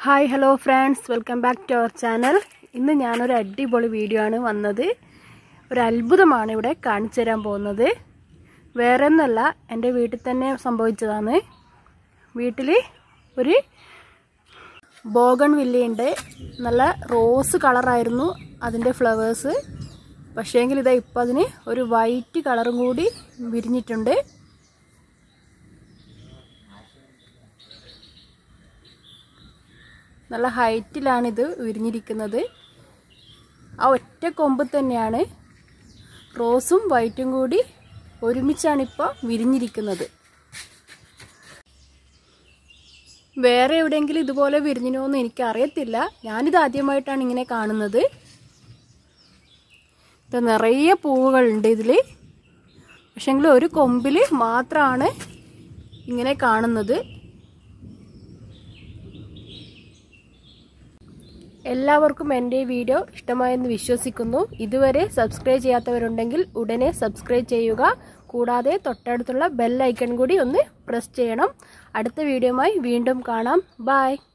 hi hello friends welcome back to our channel ഇന്ന് ഞാനൊരു അടിപൊളി വീഡിയോ ആണ് വന്നത് ഒരു അത്ഭുതമാണ് ഇവിടെ കാണിച്ചു തരാൻ പോകുന്നത് വേറെ ഒന്നല്ല എൻ്റെ വീട്ടിൽ തന്നെ സംഭവിച്ചതാണ് വീട്ടിൽ ഒരു ബോഗൺ വില്ലയുണ്ട് നല്ല റോസ് കളറായിരുന്നു അതിൻ്റെ ഫ്ലവേഴ്സ് പക്ഷേങ്കിൽ ഇതാ ഇപ്പം അതിന് ഒരു വൈറ്റ് കളറും കൂടി വിരിഞ്ഞിട്ടുണ്ട് നല്ല ഹൈറ്റിലാണിത് വിരിഞ്ഞിരിക്കുന്നത് ആ ഒറ്റ കൊമ്പ് തന്നെയാണ് റോസും വൈറ്റും കൂടി ഒരുമിച്ചാണിപ്പോൾ വിരിഞ്ഞിരിക്കുന്നത് വേറെ എവിടെയെങ്കിലും ഇതുപോലെ വിരിഞ്ഞിനോ എന്ന് എനിക്കറിയത്തില്ല ഞാനിത് ആദ്യമായിട്ടാണ് ഇങ്ങനെ കാണുന്നത് ഇത് നിറയെ പൂവുകളുണ്ട് ഇതിൽ പക്ഷെങ്കിൽ ഒരു കൊമ്പിൽ മാത്രമാണ് ഇങ്ങനെ കാണുന്നത് എല്ലാവർക്കും എൻ്റെ ഈ വീഡിയോ ഇഷ്ടമായെന്ന് വിശ്വസിക്കുന്നു ഇതുവരെ സബ്സ്ക്രൈബ് ചെയ്യാത്തവരുണ്ടെങ്കിൽ ഉടനെ സബ്സ്ക്രൈബ് ചെയ്യുക കൂടാതെ തൊട്ടടുത്തുള്ള ബെൽ ഐക്കൺ കൂടി ഒന്ന് പ്രസ് ചെയ്യണം അടുത്ത വീഡിയോയുമായി വീണ്ടും കാണാം ബായ്